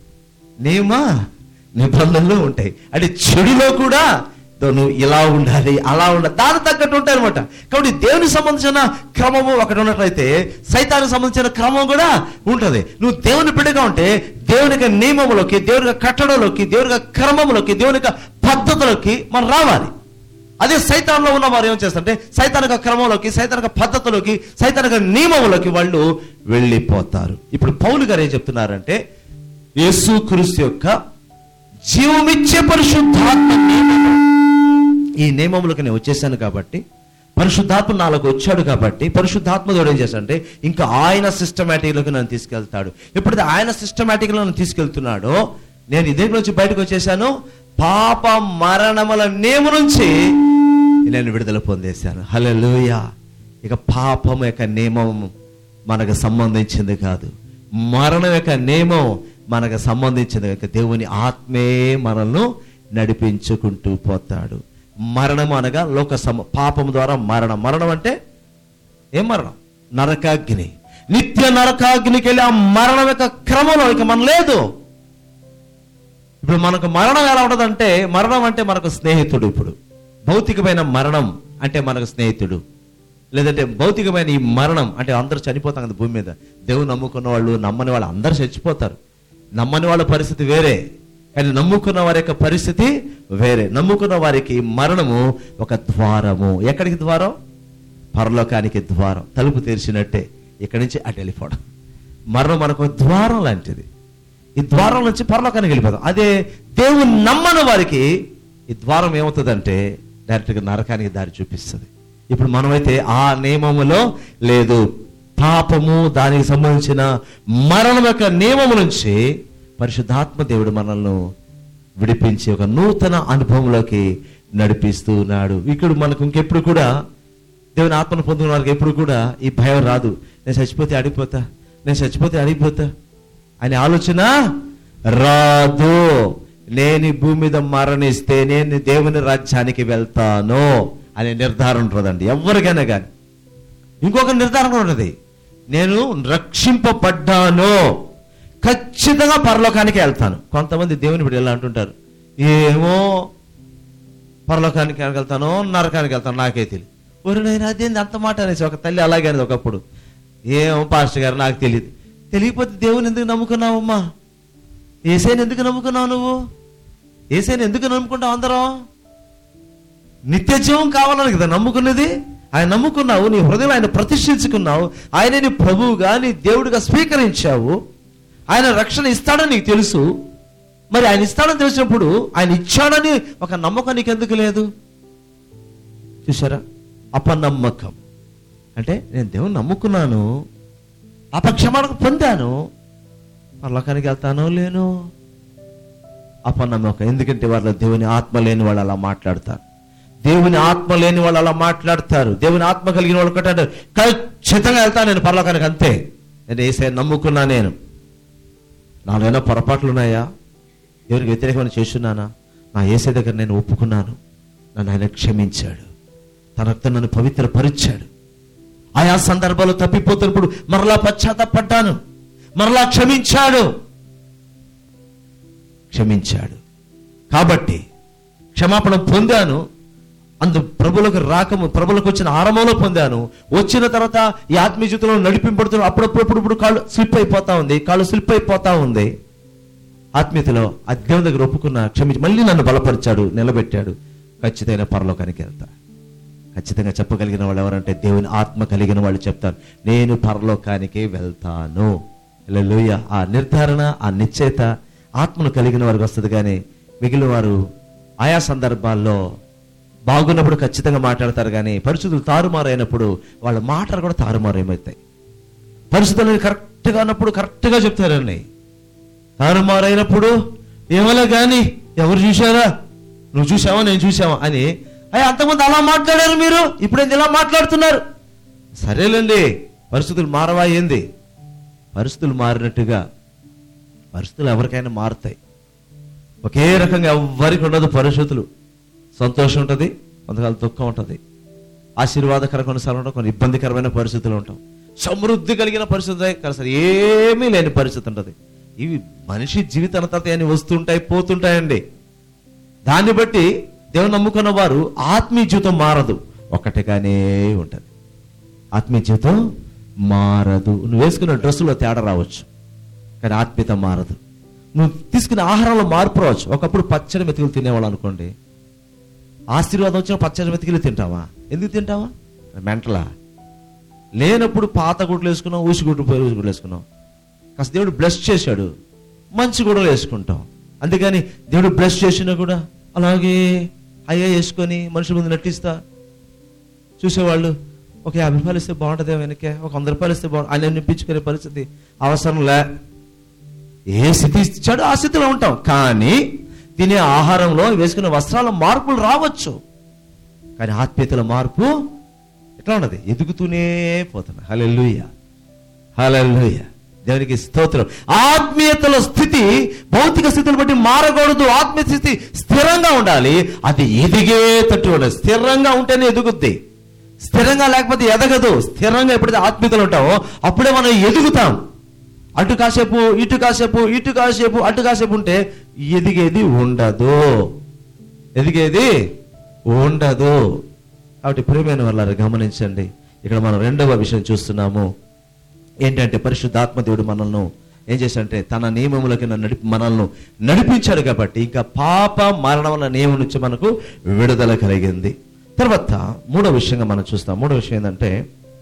నియమ నిబంధనలు ఉంటాయి అంటే చెడులో కూడా దో నువ్వు ఇలా ఉండాలి అలా ఉండాలి దానికి తగ్గట్టు ఉంటాయి అనమాట కాబట్టి దేవునికి సంబంధించిన క్రమము ఒకటి ఉన్నట్లయితే సైతానికి సంబంధించిన క్రమం కూడా ఉంటది నువ్వు దేవుని బిడ్డగా ఉంటే దేవుని యొక్క నియమములోకి దేవుని యొక్క కట్టడలోకి దేవుని యొక్క క్రమములోకి దేవుని యొక్క పద్ధతులకి మనం రావాలి అదే సైతాన్లో ఉన్న వారు ఏం చేస్తారంటే సైతానిక క్రమంలోకి సైతానిక పద్ధతిలోకి సైతానిక నియమములోకి వాళ్ళు వెళ్ళిపోతారు ఇప్పుడు పౌలు గారు ఏం చెప్తున్నారంటే యేసు క్రీస్తు యొక్క జీవమిచ్చే పరిశుద్ధాత్మ నియమము ఈ నియమములకు నేను వచ్చేసాను కాబట్టి పరిశుద్ధాత్మ నాలోకి వచ్చాడు కాబట్టి పరిశుద్ధాత్మ దేవుడు ఏం చేశాడంటే ఇంకా ఆయన సిస్టమేటిక్లోకి నన్ను తీసుకెళ్తాడు ఎప్పుడైతే ఆయన సిస్టమేటిక్లో నన్ను తీసుకెళ్తున్నాడో నేను ఇదే నుంచి బయటకు వచ్చేసాను పాప మరణముల నేము నుంచి నేను విడుదల పొందేశాను హల్లెలూయా ఇక పాపం యొక్క నియమం మనకు సంబంధించింది కాదు మరణం యొక్క నియమం మనకు సంబంధించింది ఇక దేవుని ఆత్మే మనల్ని నడిపించుకుంటూ పోతాడు మరణం అనగా లోక సమ పాపం ద్వారా మరణం మరణం అంటే ఏం మరణం నరకాగ్ని నిత్య నరకాగ్నికి వెళ్ళి ఆ మరణం యొక్క క్రమంలో ఇక మనం లేదు ఇప్పుడు మనకు మరణం ఎలా ఉంటుందంటే మరణం అంటే మనకు స్నేహితుడు ఇప్పుడు భౌతికమైన మరణం అంటే మనకు స్నేహితుడు లేదంటే భౌతికమైన ఈ మరణం అంటే అందరూ చనిపోతాం కదా భూమి మీద దేవుని నమ్ముకున్న వాళ్ళు నమ్మని వాళ్ళు అందరూ చచ్చిపోతారు నమ్మని వాళ్ళ పరిస్థితి వేరే కానీ నమ్ముకున్న వారి యొక్క పరిస్థితి వేరే నమ్ముకున్న వారికి మరణము ఒక ద్వారము ఎక్కడికి ద్వారం పరలోకానికి ద్వారం తలుపు తెరిచినట్టే ఇక్కడి నుంచి అటు వెళ్ళిపోవడం మరణం మనకు ఒక ద్వారం లాంటిది ఈ ద్వారం నుంచి పరలోకానికి వెళ్ళిపోతాం అదే దేవుని నమ్మని వారికి ఈ ద్వారం ఏమవుతుందంటే డైరెక్ట్గా నరకానికి దారి చూపిస్తుంది ఇప్పుడు మనమైతే ఆ నియమములో లేదు పాపము దానికి సంబంధించిన మరణం యొక్క నియమము నుంచి పరిశుద్ధాత్మ దేవుడు మనల్ని విడిపించి ఒక నూతన అనుభవంలోకి నడిపిస్తూ ఉన్నాడు ఇక్కడ మనకు ఇంకెప్పుడు కూడా దేవుని ఆత్మను పొందుకున్న వారికి ఎప్పుడు కూడా ఈ భయం రాదు నేను చచ్చిపోతే అడిగిపోతా నేను చచ్చిపోతే అడిగిపోతా అనే ఆలోచన రాదు నేను ఈ భూమి మీద మరణిస్తే నేను దేవుని రాజ్యానికి వెళ్తాను అనే నిర్ధారణ ఉంటుందండి ఎవరికైనా కానీ ఇంకొక నిర్ధారణ కూడా ఉన్నది నేను రక్షింపబడ్డాను ఖచ్చితంగా పరలోకానికి వెళ్తాను కొంతమంది దేవుని బిడ్డ ఎలా అంటుంటారు ఏమో పరలోకానికి వెళ్తాను నరకానికి వెళ్తాను నాకే తెలియదు ఒరు నేను అదేంది అంత మాట అనేసి ఒక తల్లి అలాగే అనేది ఒకప్పుడు ఏమో పాస్టర్ గారు నాకు తెలియదు తెలియకపోతే దేవుని ఎందుకు నమ్ముకున్నావమ్మా ఏసైని ఎందుకు నమ్ముకున్నావు నువ్వు ఏసైని ఎందుకు నమ్ముకుంటావు అందరం నిత్య జీవం కావాలని కదా నమ్ముకున్నది ఆయన నమ్ముకున్నావు నీ హృదయం ఆయన ప్రతిష్ఠించుకున్నావు ఆయన నీ ప్రభువుగా నీ దేవుడిగా స్వీకరించావు ఆయన రక్షణ ఇస్తాడని నీకు తెలుసు మరి ఆయన ఇస్తాడని తెలిసినప్పుడు ఆయన ఇచ్చాడని ఒక నమ్మకం నీకు ఎందుకు లేదు చూసారా అపనమ్మకం అంటే నేను దేవుని నమ్ముకున్నాను అపక్షమాణకు పొందాను పరలోకానికి వెళ్తానో లేను అపనమ్మకం ఎందుకంటే వాళ్ళ దేవుని ఆత్మ లేని వాళ్ళు అలా మాట్లాడతారు దేవుని ఆత్మ లేని వాళ్ళు అలా మాట్లాడతారు దేవుని ఆత్మ కలిగిన వాళ్ళు ఒకటి అంటారు ఖచ్చితంగా వెళ్తాను నేను పరలోకానికి అంతే నేను ఏసే నమ్ముకున్నా నేను నాలోనైనా పొరపాట్లు ఉన్నాయా ఎవరికి వ్యతిరేకమైన చేస్తున్నానా నా ఏసే దగ్గర నేను ఒప్పుకున్నాను నన్ను ఆయన క్షమించాడు తన రక్తం నన్ను పవిత్రపరిచాడు ఆయా సందర్భాలు తప్పిపోతున్నప్పుడు మరలా పశ్చాత్తపడ్డాను మరలా క్షమించాడు క్షమించాడు కాబట్టి క్షమాపణ పొందాను అందు ప్రభులకు రాకము ప్రభులకు వచ్చిన ఆరంభంలో పొందాను వచ్చిన తర్వాత ఈ ఆత్మీయ జీవితంలో నడిపింపడుతున్న అప్పుడప్పుడు ఇప్పుడు కాళ్ళు స్లిప్ అయిపోతా ఉంది కాళ్ళు స్లిప్ అయిపోతా ఉంది ఆత్మీయతలో ఆ దేవుని దగ్గర ఒప్పుకున్న క్షమించి మళ్ళీ నన్ను బలపరిచాడు నిలబెట్టాడు ఖచ్చితమైన పరలోకానికి వెళ్తా ఖచ్చితంగా చెప్పగలిగిన వాళ్ళు ఎవరంటే దేవుని ఆత్మ కలిగిన వాళ్ళు చెప్తారు నేను పరలోకానికి వెళ్తాను హల్లెలూయా ఆ నిర్ధారణ ఆ నిశ్చయత ఆత్మను కలిగిన వారికి వస్తుంది కానీ మిగిలిన వారు ఆయా సందర్భాల్లో బాగున్నప్పుడు ఖచ్చితంగా మాట్లాడతారు కానీ పరిస్థితులు తారుమారైనప్పుడు వాళ్ళ మాటలు కూడా తారుమారు ఏమవుతాయి పరిస్థితులు కరెక్ట్గా ఉన్నప్పుడు కరెక్ట్గా చెప్తారండి తారుమారైనప్పుడు ఏమలా కానీ ఎవరు చూశారా నువ్వు చూసావా నేను చూసావా అని అయ్యా అంతకుముందు అలా మాట్లాడారు మీరు ఇప్పుడు ఇలా మాట్లాడుతున్నారు సరేలేండి పరిస్థితులు మారవా ఏంది పరిస్థితులు మారినట్టుగా పరిస్థితులు ఎవరికైనా మారుతాయి ఒకే రకంగా ఎవ్వరికి ఉండదు పరిస్థితులు సంతోషం ఉంటుంది కొంతకాలం దుఃఖం ఉంటుంది ఆశీర్వాదకర కొన్నిసార్లు ఉంటాం కొన్ని ఇబ్బందికరమైన పరిస్థితులు ఉంటాం సమృద్ధి కలిగిన పరిస్థితి ఉంటాయి, కానీ అసలు ఏమీ లేని పరిస్థితి ఉంటుంది ఇవి మనిషి జీవితాంతా అని వస్తుంటాయి పోతుంటాయండి దాన్ని బట్టి దేవుని నమ్ముకున్న వారు ఆత్మీయ జీవితం మారదు ఒకటిగానే ఉంటుంది ఆత్మీయ జీవితం మారదు నువ్వు వేసుకున్న డ్రెస్సులో తేడా రావచ్చు కానీ ఆత్మీయత మారదు నువ్వు తీసుకునే ఆహారంలో మార్పు రావచ్చు ఒకప్పుడు పచ్చడి మెతుకులు తినేవాళ్ళు అనుకోండి ఆశీర్వాదం వచ్చిన పచ్చడి మెతుకులు తింటావా ఎందుకు తింటావా మెంటలా లేనప్పుడు పాత గుడ్లు వేసుకున్నావు ఊసి గుడ్లు పోయి ఊసి గుడ్లు వేసుకున్నావు కాస్త దేవుడు బ్లెస్ చేశాడు మంచి గుడ్డలు వేసుకుంటాం అంతేగాని దేవుడు బ్లెస్ చేసినా కూడా అలాగే అయ్యా వేసుకొని మనుషుల ముందు నటిస్తా చూసేవాళ్ళు ఒక యాభై రూపాయలు ఇస్తే బాగుంటుంది వెనకే ఒక వంద రూపాయలు ఇస్తే బాగుంటుంది ఆయన నింపించుకునే పరిస్థితి అవసరం లే ఏ స్థితి ఇచ్చాడో ఆ స్థితిలో ఉంటాం కానీ తినే ఆహారంలో వేసుకునే వస్త్రాల మార్పులు రావచ్చు కానీ ఆత్మీయతల మార్పు ఎట్లా ఉన్నది ఎదుగుతూనే పోతున్నా హలెల్లుయ హలెల్లుయ దేవునికి స్తోత్రం ఆత్మీయతల స్థితి భౌతిక స్థితిని బట్టి మారకూడదు ఆత్మీయ స్థితి స్థిరంగా ఉండాలి అది ఎదిగేటట్టు ఉండాలి స్థిరంగా ఉంటేనే ఎదుగుద్ది స్థిరంగా లేకపోతే ఎదగదు స్థిరంగా ఎప్పుడైతే ఆత్మీయతలు ఉంటామో అప్పుడే మనం ఎదుగుతాం అటు కాసేపు ఇటు కాసేపు ఇటు కాసేపు అటు కాసేపు ఉంటే ఎదిగేది ఉండదు ఎదిగేది ఉండదు కాబట్టి ప్రియమైన వాళ్ళారు గమనించండి ఇక్కడ మనం రెండవ విషయం చూస్తున్నాము ఏంటంటే పరిశుద్ధాత్మ దేవుడు మనల్ని ఏం చేశాడంటే తన నియమములకి నడిపి మనల్ని నడిపించాడు కాబట్టి ఇంకా పాప మరణం అన్న నియమం నుంచి మనకు విడుదల కలిగింది తర్వాత మూడో విషయంగా మనం చూస్తాం మూడో విషయం ఏంటంటే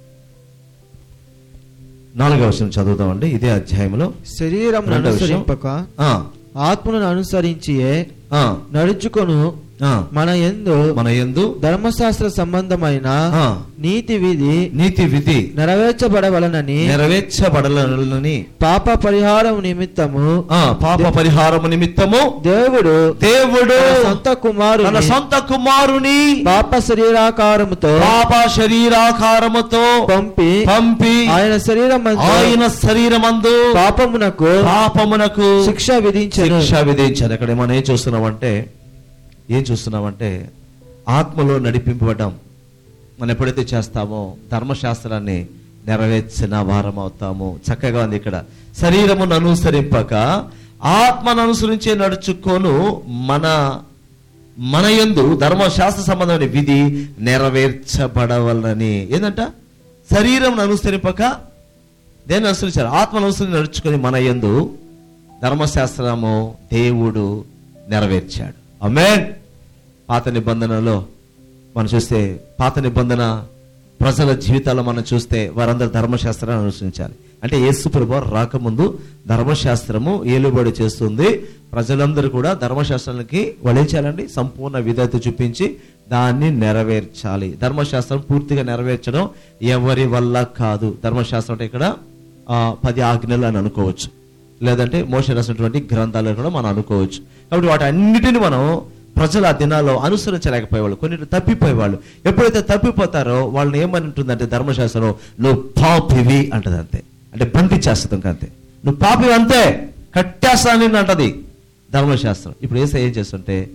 నాలుగవ విషయం చదువుతామండి ఇదే అధ్యాయంలో శరీరం రెండవ విషయం. అనుసరింపక ఆ, ఆత్మను అనుసరించియే ఆ, నడుచుకొను ఆ. మన ఎందు మన యందు ధర్మశాస్త్ర సంబంధమైన ఆ, నీతి విధి నీతి విధి నెరవేర్చబడవలనని నెరవేర్చబడాలని పాప పరిహారం నిమిత్తము ఆ, పాప పరిహారము నిమిత్తము దేవుడు దేవుడు తన సొంత కుమారు తన సొంత కుమారుని పాప శరీరాకారముతో పాప శరీరాకారముతో పంపి పంపి ఆయన శరీరం ఆయన శరీరమందు పాపమునకు పాపమునకు శిక్ష విధించను శిక్ష విధించారు ఇక్కడ మనం ఏం చూస్తున్నామంటే ఏం చూస్తున్నామంటే ఆత్మలో నడిపింపబడ్డాం మనం ఎప్పుడైతే చేస్తామో ధర్మశాస్త్రాన్ని నెరవేర్చిన వారం అవుతాము చక్కగా ఉంది ఇక్కడ శరీరమును అనుసరింపక ఆత్మను అనుసరించే నడుచుకోను మన మన యందు ధర్మశాస్త్ర సంబంధమైన విధి నెరవేర్చబడవలని ఏంటంట శరీరం అనుసరింపక దేన్ని అనుసరించారు ఆత్మను అనుసరించి నడుచుకొని మన యందు ధర్మశాస్త్రము దేవుడు నెరవేర్చాడు అమేన్ పాత నిబంధనలో మనం చూస్తే పాత నిబంధన ప్రజల జీవితాల్లో మనం చూస్తే వారందరూ ధర్మశాస్త్రాన్ని అనుసరించాలి అంటే యేసు ప్రభు రాకముందు ధర్మశాస్త్రము ఏలుబడి చేస్తుంది ప్రజలందరూ కూడా ధర్మశాస్త్రానికి వాళ్ళు ఏం చేయాలండి సంపూర్ణ విధేయత చూపించి దాన్ని నెరవేర్చాలి ధర్మశాస్త్రం పూర్తిగా నెరవేర్చడం ఎవరి వల్ల కాదు ధర్మశాస్త్రం అంటే ఇక్కడ ఆ, పది ఆజ్ఞలు అని అనుకోవచ్చు లేదంటే మోస రాసినటువంటి గ్రంథాలు కూడా మనం అనుకోవచ్చు కాబట్టి వాటి అన్నిటిని మనం ప్రజలు ఆ దినాల్లో అనుసరించలేకపోయేవాళ్ళు కొన్నిటి తప్పిపోయేవాళ్ళు ఎప్పుడైతే తప్పిపోతారో వాళ్ళని ఏమని ఉంటుందంటే ధర్మశాస్త్రం నువ్వు పాపివి అంటది అంతే అంటే బంధించేస్తుంది ఇంకా అంతే నువ్వు పాపివి అంతే కట్టేస్తా నిన్ను అంటది ధర్మశాస్త్రం ఇప్పుడు ఏసై ఏం చేస్తుంటే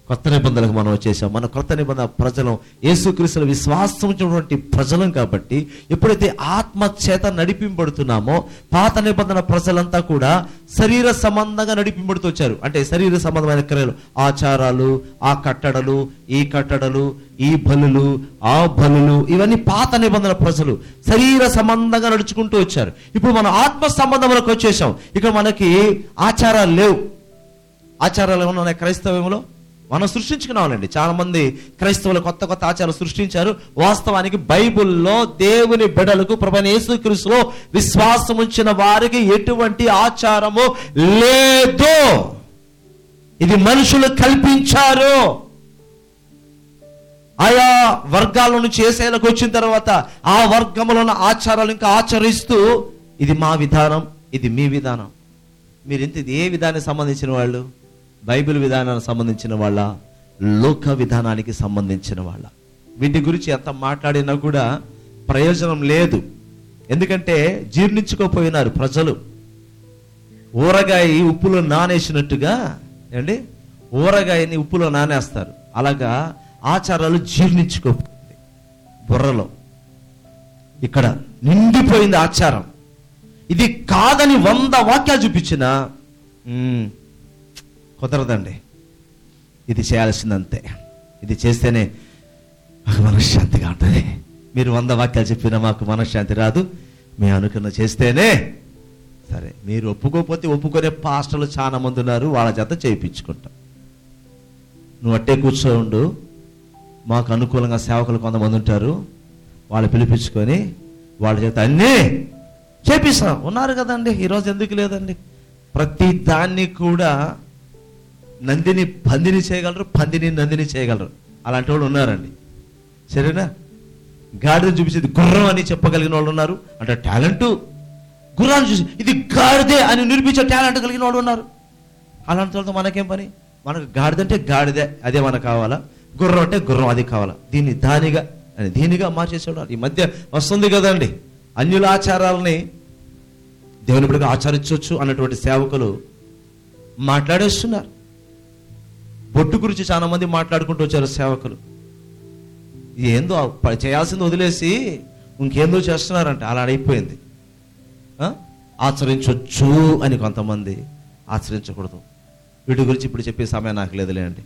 కొత్త నిబంధనలకు మనం వచ్చేసాం మన కొత్త నిబంధన ప్రజలం యేసుక్రీస్తుల విశ్వాసం ఉన్నటువంటి ప్రజలం కాబట్టి ఎప్పుడైతే ఆత్మ చేత నడిపింపబడుతున్నామో పాత నిబంధన ప్రజలంతా కూడా శరీర సంబంధంగా నడిపింపడుతూ వచ్చారు అంటే శరీర సంబంధమైన క్రియలు ఆచారాలు ఆ కట్టడలు ఈ కట్టడలు ఈ బలులు ఆ బలులు ఇవన్నీ పాత నిబంధన ప్రజలు శరీర సంబంధంగా నడుచుకుంటూ వచ్చారు ఇప్పుడు మనం ఆత్మ సంబంధంలోకి వచ్చేసాం ఇక్కడ మనకి ఆచారాలు లేవు ఆచారాలు ఏమన్నా ఉన్నాయి క్రైస్తవంలో మనం సృష్టించుకున్నామండి చాలా మంది క్రైస్తవులు కొత్త కొత్త ఆచారాలు సృష్టించారు వాస్తవానికి బైబిల్లో దేవుని బిడలకు ప్రభు యేసుక్రీస్తులో విశ్వాసం ఉంచిన వారికి ఎటువంటి ఆచారము లేదు ఇది మనుషులు కల్పించారు ఆయా వర్గాల నుంచి ఏసేలకు వచ్చిన తర్వాత ఆ వర్గంలో ఉన్న ఆచారాలు ఇంకా ఆచరిస్తూ ఇది మా విధానం ఇది మీ విధానం మీరు ఇంత ఇది ఏ విధానానికి సంబంధించిన వాళ్ళు బైబిల్ విధానానికి సంబంధించిన వాళ్ళ లోక విధానానికి సంబంధించిన వాళ్ళ వీటి గురించి ఎంత మాట్లాడినా కూడా ప్రయోజనం లేదు ఎందుకంటే జీర్ణించుకోపోయినారు ప్రజలు ఊరగాయ ఉప్పులో నానేసినట్టుగా ఏండి ఊరగాయని ఉప్పులో నానేస్తారు అలాగా ఆచారాలు జీర్ణించుకోపోయింది బుర్రలో ఇక్కడ నిండిపోయింది ఆచారం ఇది కాదని వంద వాక్యాలు చూపించిన కుదరదండి ఇది చేయాల్సిందంతే ఇది చేస్తేనే మాకు మనశ్శాంతిగా ఉంటుంది మీరు వంద వాక్యాలు చెప్పినా మాకు మనశ్శాంతి రాదు మేము అనుకున్న చేస్తేనే సరే మీరు ఒప్పుకోకపోతే ఒప్పుకునే పాస్టర్లు చాలా మంది ఉన్నారు వాళ్ళ చేత చేయించుకుంటాం నువ్వు అట్టే కూర్చో ఉండు మాకు అనుకూలంగా సేవకులు కొంతమంది ఉంటారు వాళ్ళు పిలిపించుకొని వాళ్ళ చేత అన్నీ చేపిస్తాం ఉన్నారు కదండి ఈరోజు ఎందుకు లేదండి ప్రతి దాన్ని కూడా నందిని పందిని చేయగలరు పందిని నందిని చేయగలరు అలాంటి వాళ్ళు ఉన్నారండి సరేనా గాడిద చూపించేది గుర్రం అని చెప్పగలిగిన వాళ్ళు ఉన్నారు అంటే టాలెంట్ గుర్రాన్ని చూసి ఇది గాడిదే అని నిరూపించే టాలెంట్ కలిగిన వాళ్ళు ఉన్నారు అలాంటి వాళ్ళతో మనకేం పని మనకు గాడిదంటే గాడిదే అదే మనకు కావాలా గుర్రం అంటే గుర్రం అది కావాలా దీన్ని దానిగా అని దీనిగా మార్చేసేవాడు ఈ మధ్య వస్తుంది కదండి అన్యుల ఆచారాలని దేవుని బిడ్డగా ఆచరించవచ్చు అన్నటువంటి సేవకులు మాట్లాడేస్తున్నారు బొట్టు గురించి చాలా మంది మాట్లాడుకుంటూ వచ్చారు సేవకులు ఏందో ప- చేయాల్సింది వదిలేసి ఇంకేందో చేస్తున్నారంట అలా అయిపోయింది ఆ? ఆచరించొచ్చు అని కొంతమంది ఆచరించకూడదు వీటి గురించి ఇప్పుడు చెప్పే సమయం నాకు లేదులే అండి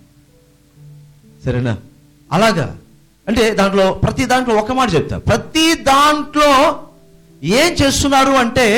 సరేనా అలాగా అంటే దాంట్లో ప్రతి దాంట్లో ఒక మాట చెప్తా ప్రతి దాంట్లో ఏం చేస్తున్నారు అంటే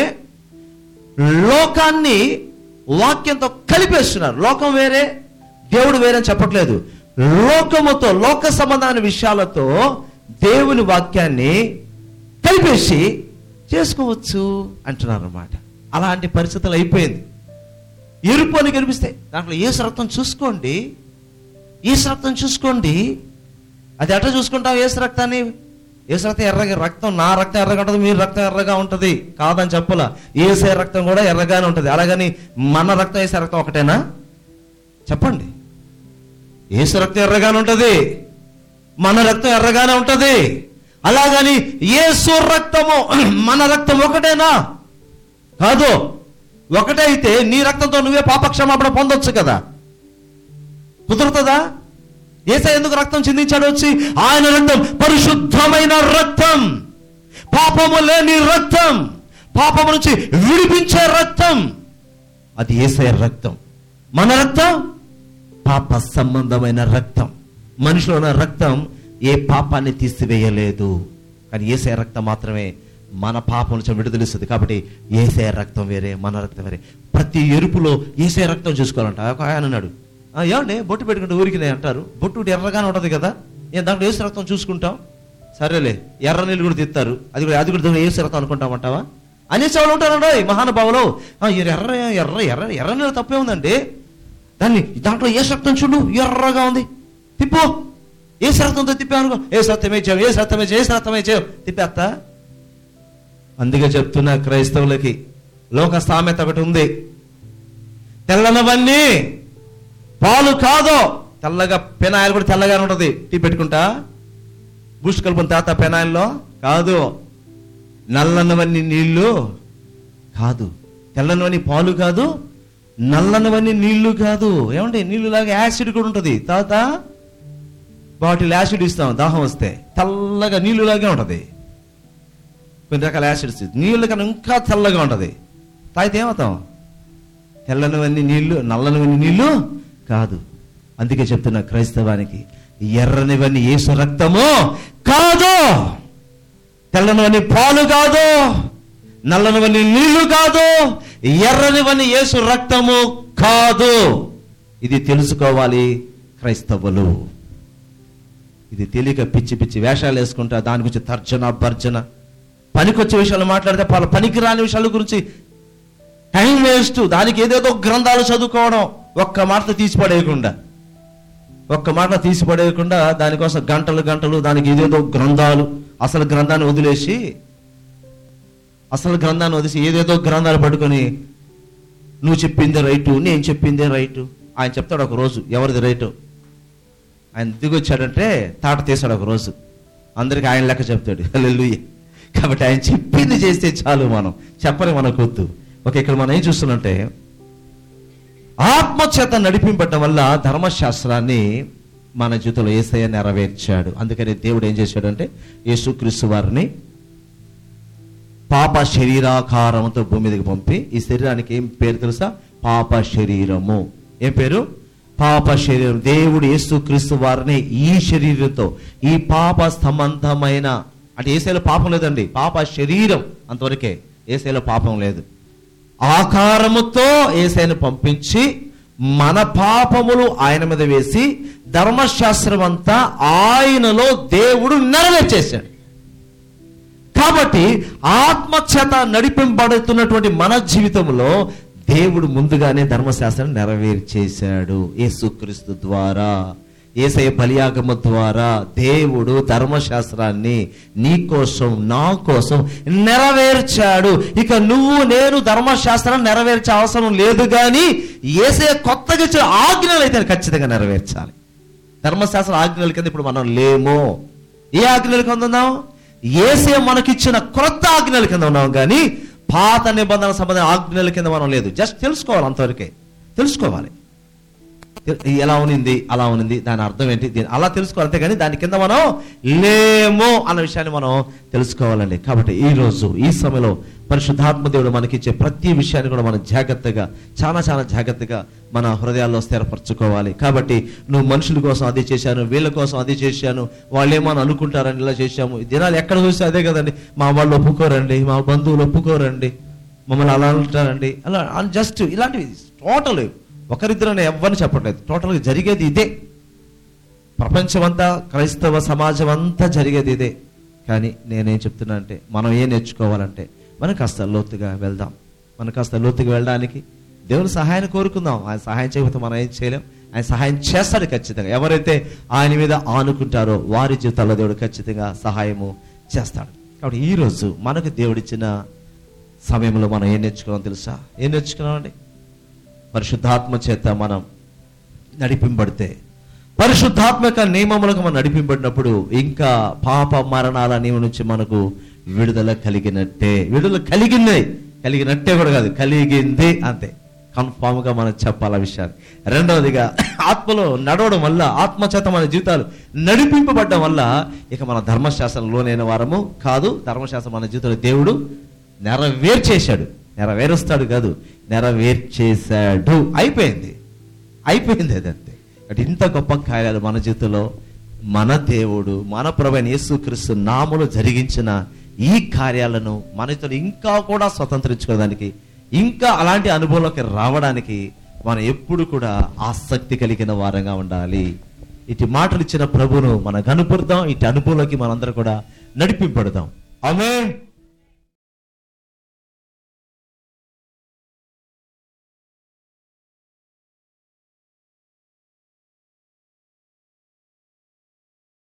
లోకాన్ని వాక్యంతో కలిపేస్తున్నారు లోకం వేరే దేవుడు వేరే అని చెప్పట్లేదు లోకముతో లోక సంబంధమైన విషయాలతో దేవుని వాక్యాన్ని కలిపేసి చేసుకోవచ్చు అంటున్నారు అనమాట అలాంటి పరిస్థితులు అయిపోయింది ఎరుపు అని కనిపిస్తాయి దాంట్లో ఏసు రక్తం చూసుకోండి ఏసు రక్తం చూసుకోండి అది ఎట్లా చూసుకుంటాం ఏసు రక్తాన్ని ఏసు రక్తం ఎర్రగా రక్తం నా రక్తం ఎర్రగా ఉంటుంది మీ రక్తం ఎర్రగా ఉంటుంది కాదని చెప్పలా ఏసే రక్తం కూడా ఎర్రగానే ఉంటుంది అలాగని మన రక్తం ఏసే రక్తం ఒకటేనా చెప్పండి ఏసు రక్తం ఎర్రగానే ఉంటుంది మన రక్తం ఎర్రగానే ఉంటుంది అలాగని ఏసు రక్తము మన రక్తం ఒకటేనా కాదు ఒకటైతే నీ రక్తంతో నువ్వే పాపక్షమాపణ పొందొచ్చు కదా కుదురుతుందా ఏసై ఎందుకు రక్తం చిందించాడు వచ్చి ఆయన రక్తం పరిశుద్ధమైన రక్తం పాపము లేని రక్తం పాపము నుంచి విడిపించే రక్తం అది ఏసయ రక్తం మన రక్తం పాప సంబంధమైన రక్తం మనిషిలో ఉన్న రక్తం ఏ పాపాన్ని తీసివేయలేదు కానీ ఏసే రక్తం మాత్రమే మన పాపం నుంచి విడుదలిస్తుంది కాబట్టి ఏసే రక్తం వేరే మన రక్తం వేరే ప్రతి ఎరుపులో ఏసే రక్తం చూసుకోవాలంట ఒక ఆయన అన్నాడు "ఆ, ఏమండి బొట్టు పెట్టుకుంటే ఊరికినే అంటారు బొట్టు ఒకటి ఎర్రగానే ఉంటది కదా నేను దాంట్లో ఏసు రక్తం చూసుకుంటాం సరేలే ఎర్ర నీళ్ళు కూడా తిత్తారు అది కూడా అది కూడా ఏసు రక్తం అనుకుంటామంటావా అనేసి వాళ్ళు ఉంటారండి మహానుభావులు "ఆ, ఈ ఎర్ర ఎర్ర ఎర్ర ఎర్ర నీళ్ళు తప్పే ఉందండి దాన్ని దాంట్లో ఏ రక్తం చూడు ఎర్రగా ఉంది తిప్పు ఏ రక్తంతో తిప్పాను ఏ సత్యమే చేయం ఏ సత్యమే చేయ ఏ సత్యమే చేయం తిప్పేస్తా అందుకే చెప్తున్నా క్రైస్తవులకి లోక సామెత ఒకటి ఉంది తెల్లనవన్నీ పాలు కాదు తెల్లగా పెనాయిల్ కూడా తెల్లగానే ఉంటది టీ పెట్టుకుంటా బూస్ట్ కలుపుని తాత పెనాయిల్లో కాదు నల్లనవన్నీ నీళ్లు కాదు తెల్లనవన్నీ పాలు కాదు నల్లనివన్నీ నీళ్లు కాదు ఏమంటే నీళ్లు లాగా యాసిడ్ కూడా ఉంటుంది తర్వాత బాటిల్ యాసిడ్ ఇస్తాం దాహం వస్తే తెల్లగా నీళ్లు లాగే ఉంటుంది కొన్ని రకాల యాసిడ్స్ నీళ్ళు కన్నా ఇంకా తెల్లగా ఉంటుంది తాగితే ఏమవుతాం తెల్లనివన్నీ నీళ్లు నల్లనివన్నీ నీళ్లు కాదు అందుకే చెప్తున్నా క్రైస్తవానికి ఎర్రనివన్నీ ఏసు రక్తము కాదు తెల్లనివన్నీ పాలు కాదు నల్లనివన్నీ నీళ్లు కాదు ఎర్రనివన్నీ యేసు రక్తము కాదు ఇది తెలుసుకోవాలి క్రైస్తవులు ఇది తెలియక పిచ్చి పిచ్చి వేషాలు వేసుకుంటా దాని గురించి తర్జన భర్జన పనికొచ్చే విషయాలు మాట్లాడితే వాళ్ళ పనికి రాని విషయాల గురించి టైం వేస్ట్ దానికి ఏదేదో గ్రంథాలు చదువుకోవడం ఒక్క మాట తీసిపడేయకుండా ఒక్క మాట తీసిపడేయకుండా దానికోసం గంటలు గంటలు దానికి ఏదేదో గ్రంథాలు అసలు గ్రంథాన్ని వదిలేసి అసలు గ్రంథాన్ని వదిలేసి ఏదేదో గ్రంథాలు పట్టుకొని నువ్వు చెప్పిందే రైటు నేను చెప్పిందే రైటు ఆయన చెప్తాడు ఒక రోజు ఎవరిది రైటు ఆయన దిగొచ్చాడంటే తాట తీసాడు ఒక రోజు అందరికి ఆయన లెక్క చెప్తాడు హల్లెలూయా కాబట్టి ఆయన చెప్పింది చేస్తే చాలు మనం చెప్పని మనకొద్దు ఓకే ఇక్కడ మనం ఏం చూస్తున్నంటే ఆత్మచేత నడిపింపటం వల్ల ధర్మశాస్త్రాన్ని మన జీవితంలో ఏసయ్య నెరవేర్చాడు అందుకని దేవుడు ఏం చేశాడంటే యేసుక్రీస్తు వారిని పాప శరీరాకారంతో భూమి మీదకి పంపి ఈ శరీరానికి ఏం పేరు తెలుసా పాప శరీరము ఏం పేరు పాప శరీరం దేవుడు యేసుక్రీస్తు వారిని ఈ శరీరంతో ఈ పాప సంబంధమైన అంటే ఏసైలో పాపం లేదండి పాప శరీరం అంతవరకే ఏసైలో పాపం లేదు ఆకారముతో ఏసైను పంపించి మన పాపములు ఆయన మీద వేసి ధర్మశాస్త్రం అంతా ఆయనలో దేవుడు నెరవేర్చేశాడు కాబట్టి ఆత్మచేత నడిపింపబడుతున్నటువంటి మన జీవితంలో దేవుడు ముందుగానే ధర్మశాస్త్రం నెరవేర్చేశాడు యేసుక్రీస్తు ద్వారా ఏసయ బలియాగమ ద్వారా దేవుడు ధర్మశాస్త్రాన్ని నీ కోసం నా కోసం నెరవేర్చాడు ఇక నువ్వు నేను ధర్మశాస్త్రం నెరవేర్చే అవసరం లేదు కానీ ఏసయ కొత్తగా ఇచ్చిన ఆజ్ఞలు అయితే ఖచ్చితంగా నెరవేర్చాలి ధర్మశాస్త్ర ఆజ్ఞల కింద ఇప్పుడు మనం లేము ఏ ఆజ్ఞల కింద ఉన్నాం ఏసే మనకిచ్చిన క్రొత్త ఆజ్ఞల కింద ఉన్నాం కానీ పాత నిబంధన సంబంధ ఆజ్ఞల కింద మనం లేదు జస్ట్ తెలుసుకోవాలి అంతవరకే తెలుసుకోవాలి తె- ఎలా ఉనింది అలా ఉనింది దాని అర్థం ఏంటి దీని అలా తెలుసుకోవాలి అంతేగాని దాని కింద మనం లేము అన్న విషయాన్ని మనం తెలుసుకోవాలండి కాబట్టి ఈ రోజు ఈ సమయంలో పరిశుద్ధాత్మ దేవుడు మనకిచ్చే ప్రతి విషయాన్ని కూడా మనం జాగ్రత్తగా చాలా చాలా జాగ్రత్తగా మన హృదయాల్లో స్థిరపరచుకోవాలి కాబట్టి నువ్వు మనుషుల కోసం అది చేశాను వీళ్ళ కోసం అది చేశాను వాళ్ళు ఏమో అని అనుకుంటారని ఇలా చేశాము ఈ దినాలు ఎక్కడ చూస్తే అదే కదండి మా వాళ్ళు ఒప్పుకోరండి మా బంధువులు ఒప్పుకోరండి మమ్మల్ని అలా అంటారండి అలా జస్ట్ ఇలాంటివి టోటల్ ఒకరిద్దరని ఎవరిని చెప్పట్లేదు టోటల్గా జరిగేది ఇదే ప్రపంచమంతా క్రైస్తవ సమాజం అంతా జరిగేది ఇదే కానీ నేనేం చెప్తున్నా అంటే మనం ఏం నేర్చుకోవాలంటే మనం కాస్త లోతుగా వెళ్దాం మనం కాస్త లోతుగా వెళ్ళడానికి దేవుని సహాయాన్ని కోరుకుందాం ఆయన సహాయం చేయకపోతే మనం ఏం చేయలేం ఆయన సహాయం చేస్తాడు ఖచ్చితంగా ఎవరైతే ఆయన మీద ఆనుకుంటారో వారి జీవితాల్లో దేవుడు ఖచ్చితంగా సహాయము చేస్తాడు కాబట్టి ఈ రోజు మనకు దేవుడిచ్చిన సమయంలో మనం ఏం నేర్చుకున్నాం తెలుసా ఏం నేర్చుకున్నామండి పరిశుద్ధాత్మ చేత మనం నడిపింపడితే పరిశుద్ధాత్మక నియమములకు మనం నడిపింపడినప్పుడు ఇంకా పాప మరణాల నియమం నుంచి మనకు విడుదల కలిగినట్టే విడుదల కలిగింది కలిగినట్టే కూడా కాదు కలిగింది అంతే కన్ఫామ్ గా మనం చెప్పాలి ఆ విషయాన్ని రెండవదిగా ఆత్మలో నడవడం వల్ల ఆత్మ చేత మన జీవితాలు నడిపింపబడడం వల్ల ఇక మన ధర్మశాస్త్రంలోనైన వారము కాదు ధర్మశాస్త్రం మన జీవితంలో దేవుడు నెరవేర్చేశాడు నెరవేరుస్తాడు కాదు నెరవేర్చేశాడు అయిపోయింది అయిపోయింది అదంతే అంటే ఇంత గొప్ప కార్యాలు మన జీవితంలో మన దేవుడు మన ప్రభైన యేసుక్రీస్తు నాములు జరిగించిన ఈ కార్యాలను మన జీవితంలో ఇంకా కూడా స్వతంత్రించుకోవడానికి ఇంకా అలాంటి అనుభవంలోకి రావడానికి మనం ఎప్పుడు కూడా ఆసక్తి కలిగిన వారంగా ఉండాలి ఇటు మాటలు ఇచ్చిన ప్రభును మనం కనుపడదాం ఇటు అనుభవంలోకి మనందరం కూడా నడిపింపడదాం ఆమె